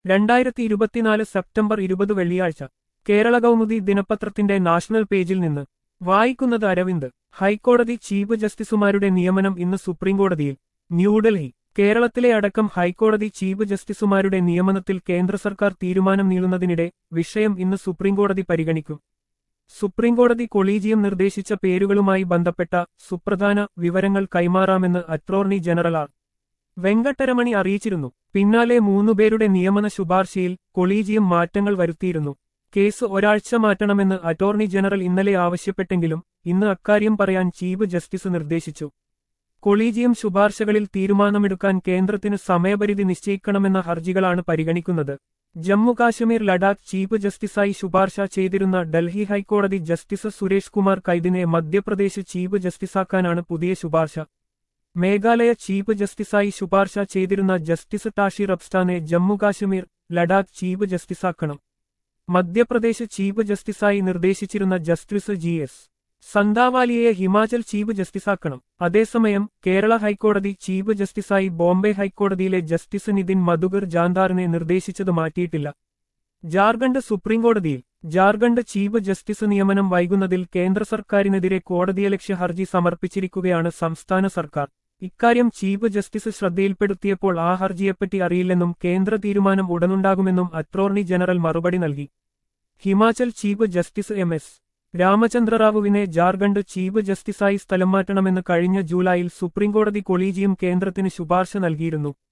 രണ്ടായിരത്തി ഇരുപത്തിനാല് സെപ്റ്റംബർ ഇരുപത് വെള്ളിയാഴ്ച കേരള കൗമുദി ദിനപത്രത്തിന്റെ നാഷണൽ പേജിൽ നിന്ന് വായിക്കുന്നത് അരവിന്ദ് ഹൈക്കോടതി ചീഫ് ജസ്റ്റിസുമാരുടെ നിയമനം ഇന്ന് സുപ്രീംകോടതിയിൽ ന്യൂഡൽഹി കേരളത്തിലെ അടക്കം ഹൈക്കോടതി ചീഫ് ജസ്റ്റിസുമാരുടെ നിയമനത്തിൽ കേന്ദ്ര സർക്കാർ തീരുമാനം നീളുന്നതിനിടെ വിഷയം ഇന്ന് സുപ്രീംകോടതി പരിഗണിക്കും സുപ്രീംകോടതി കൊളീജിയം നിർദ്ദേശിച്ച പേരുകളുമായി ബന്ധപ്പെട്ട സുപ്രധാന വിവരങ്ങൾ കൈമാറാമെന്ന് അറ്റോർണി ജനറൽ ആർ വെങ്കട്ടരമണി അറിയിച്ചിരുന്നു പിന്നാലെ മൂന്നുപേരുടെ നിയമന ശുപാർശയിൽ കൊളീജിയം മാറ്റങ്ങൾ വരുത്തിയിരുന്നു കേസ് ഒരാഴ്ച മാറ്റണമെന്ന് അറ്റോർണി ജനറൽ ഇന്നലെ ആവശ്യപ്പെട്ടെങ്കിലും ഇന്ന് അക്കാര്യം പറയാൻ ചീഫ് ജസ്റ്റിസ് നിർദ്ദേശിച്ചു കൊളീജിയം ശുപാർശകളിൽ തീരുമാനമെടുക്കാൻ കേന്ദ്രത്തിന് സമയപരിധി നിശ്ചയിക്കണമെന്ന ഹർജികളാണ് പരിഗണിക്കുന്നത് ജമ്മു കാശ്മീർ ലഡാക്ക് ചീഫ് ജസ്റ്റിസായി ശുപാർശ ചെയ്തിരുന്ന ഡൽഹി ഹൈക്കോടതി ജസ്റ്റിസ് സുരേഷ് കുമാർ കൈദിനെ മധ്യപ്രദേശ് ചീഫ് ജസ്റ്റിസാക്കാനാണ് പുതിയ ശുപാർശ മേഘാലയ ചീഫ് ജസ്റ്റിസായി ശുപാർശ ചെയ്തിരുന്ന ജസ്റ്റിസ് ടാഷി റബ്സ്റ്റാനെ ജമ്മു കാശ്മീർ ലഡാക്ക് ചീഫ് ജസ്റ്റിസാക്കണം മധ്യപ്രദേശ് ചീഫ് ജസ്റ്റിസായി നിർദ്ദേശിച്ചിരുന്ന ജസ്റ്റിസ് ജി എസ് സന്താവാലിയെ ഹിമാചൽ ചീഫ് ജസ്റ്റിസാക്കണം അതേസമയം കേരള ഹൈക്കോടതി ചീഫ് ജസ്റ്റിസായി ബോംബെ ഹൈക്കോടതിയിലെ ജസ്റ്റിസ് നിതിൻ മധുകർ ജാന്താറിനെ നിർദ്ദേശിച്ചത് മാറ്റിയിട്ടില്ല ജാർഖണ്ഡ് സുപ്രീംകോടതിയിൽ ജാർഖണ്ഡ് ചീഫ് ജസ്റ്റിസ് നിയമനം വൈകുന്നതിൽ കേന്ദ്ര സർക്കാരിനെതിരെ കോടതിയലക്ഷ്യ ഹർജി സമർപ്പിച്ചിരിക്കുകയാണ് സംസ്ഥാന സർക്കാർ ഇക്കാര്യം ചീഫ് ജസ്റ്റിസ് ശ്രദ്ധയിൽപ്പെടുത്തിയപ്പോൾ ആ ഹർജിയെപ്പറ്റി അറിയില്ലെന്നും കേന്ദ്ര തീരുമാനം ഉടനുണ്ടാകുമെന്നും അറ്റോർണി ജനറൽ മറുപടി നൽകി Himachal chief justice M S രാമചന്ദ്രറാവുവിനെ ജാർഖണ്ഡ് ചീഫ് ജസ്റ്റിസായി സ്ഥലം മാറ്റണമെന്ന് കഴിഞ്ഞ ജൂലൈയിൽ സുപ്രീംകോടതി കൊളീജിയം കേന്ദ്രത്തിന് ശുപാർശ നൽകിയിരുന്നു